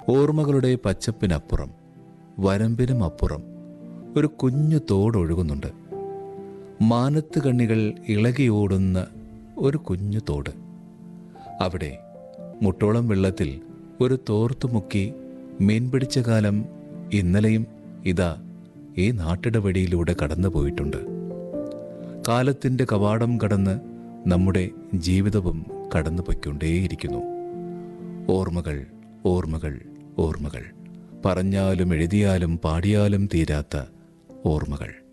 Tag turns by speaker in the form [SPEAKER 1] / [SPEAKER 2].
[SPEAKER 1] ഓർമ്മകളുടെ പച്ചപ്പിനപ്പുറം വരമ്പിനും അപ്പുറം ഒരു കുഞ്ഞു തോടൊഴുകുന്നുണ്ട് മാനത്ത് കണ്ണികൾ ഇളകിയോടുന്ന ഒരു കുഞ്ഞു തോട് അവിടെ മുട്ടോളം വെള്ളത്തിൽ ഒരു തോർത്തു മുക്കി മീൻ പിടിച്ച കാലം ഇന്നലെയും ഇതാ ഈ നാട്ടിടവഴിയിലൂടെ കടന്നു പോയിട്ടുണ്ട് കാലത്തിൻ്റെ കവാടം കടന്ന് നമ്മുടെ ജീവിതവും കടന്നു പൊയ്ക്കൊണ്ടേയിരിക്കുന്നു ഓർമ്മകൾ ഓർമ്മകൾ ഓർമ്മകൾ പറഞ്ഞാലും എഴുതിയാലും പാടിയാലും തീരാത്ത ഓർമ്മകൾ